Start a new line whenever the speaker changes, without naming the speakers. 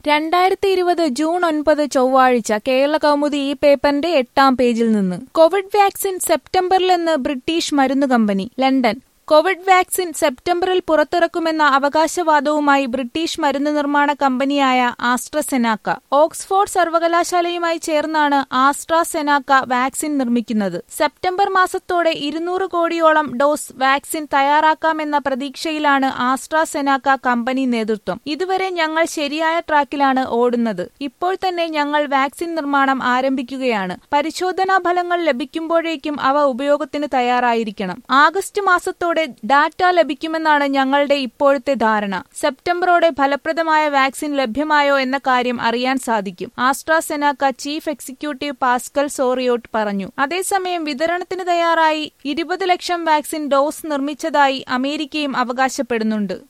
രണ്ടായിരത്തി ഇരുപത് ജൂൺ ഒൻപത് ചൊവ്വാഴ്ച കേരള കൗമുദി ഈ പേപ്പറിന്റെ എട്ടാം പേജിൽ നിന്ന് കോവിഡ് വാക്സിൻ സെപ്റ്റംബറിലെന്ന് ബ്രിട്ടീഷ് മരുന്ന് കമ്പനി ലണ്ടൻ കോവിഡ് വാക്സിൻ സെപ്റ്റംബറിൽ പുറത്തിറക്കുമെന്ന അവകാശവാദവുമായി ബ്രിട്ടീഷ് മരുന്ന് നിർമ്മാണ കമ്പനിയായ ആസ്ട്രസെനാക്ക ഓക്സ്ഫോർഡ് സർവകലാശാലയുമായി ചേർന്നാണ് ആസ്ട്രാസെനാക്ക വാക്സിൻ നിർമ്മിക്കുന്നത് സെപ്റ്റംബർ മാസത്തോടെ ഇരുന്നൂറ് കോടിയോളം ഡോസ് വാക്സിൻ തയ്യാറാക്കാമെന്ന പ്രതീക്ഷയിലാണ് ആസ്ട്രാസെനാക്ക കമ്പനി നേതൃത്വം ഇതുവരെ ഞങ്ങൾ ശരിയായ ട്രാക്കിലാണ് ഓടുന്നത് ഇപ്പോൾ തന്നെ ഞങ്ങൾ വാക്സിൻ നിർമ്മാണം ആരംഭിക്കുകയാണ് പരിശോധനാ ഫലങ്ങൾ ലഭിക്കുമ്പോഴേക്കും അവ ഉപയോഗത്തിന് തയ്യാറായിരിക്കണം ആഗസ്റ്റ് മാസത്തോടെ ഡാറ്റ ലഭിക്കുമെന്നാണ് ഞങ്ങളുടെ ഇപ്പോഴത്തെ ധാരണ സെപ്റ്റംബറോടെ ഫലപ്രദമായ വാക്സിൻ ലഭ്യമായോ എന്ന കാര്യം അറിയാൻ സാധിക്കും AstraZeneca chief executive Pascal Soriot പറഞ്ഞു അതേസമയം വിതരണത്തിന് തയ്യാറായി ഇരുപത് ലക്ഷം വാക്സിൻ ഡോസ് നിർമ്മിച്ചതായി അമേരിക്കയും അവകാശപ്പെടുന്നുണ്ട്